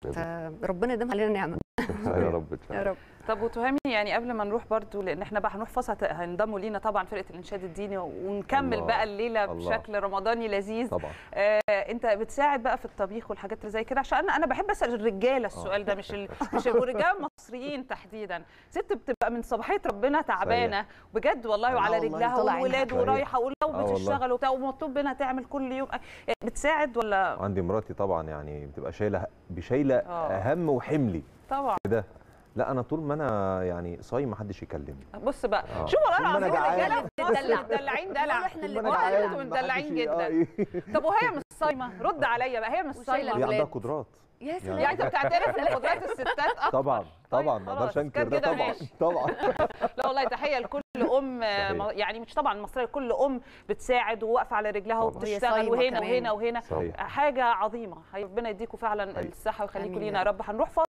فربنا يديم علينا نعمه يا رب إن شاء يا الله. رب طب وتهامي يعني قبل ما نروح برضو لان احنا بقى هنروح فاصل هينضموا لينا طبعا فرقه الانشاد الديني ونكمل الله. بقى الليله الله. بشكل رمضاني لذيذ طبعا آه، انت بتساعد بقى في الطبيخ والحاجات اللي زي كده عشان انا انا بحب اسال الرجاله السؤال ده مش ال... مش الرجاله المصريين تحديدا ست بتبقى من صباحيه ربنا تعبانه بجد والله آه وعلى والله، رجلها طلع عينها. والولاد صحيح. ورايحه ولو آه والله. بتشتغل وبتاع ومطلوب منها تعمل كل يوم أكل. بتساعد ولا عندي مراتي طبعا يعني بتبقى شايله بشايله آه. هم وحملي طبعا كده لا انا طول ما انا يعني صايم ما حدش يكلمني بص بقى آه. شوف والله طول ما أنا العظيم جعان. الرجاله في مصر بتدلع. مدلعين دلع احنا اللي طول ما آه، انا بندلع. انتوا جعان مدلعين محدش ي- آه، جدا. إيه. طب وهي مش صايمه رد عليا بقى هي مش وشايلة صايمه هي عندها أولاد. قدرات يا سلام يعني انت بتعترف ان قدرات الستات اكتر طبعا طبعا ما خلاص، اقدرش انكر كان ده كده طبعا ماشي. طبعا لا والله تحيه لكل ام صحيح. يعني مش طبعا المصريه كل ام بتساعد وواقفه على رجلها طبعا. وهي وبتشتغل صايمة وهنا كمان. وهنا وهنا صحيح حاجه عظيمه ربنا يديكم فعلا أيوة. الصحه ويخليكم آمين لينا يا يا رب هنروح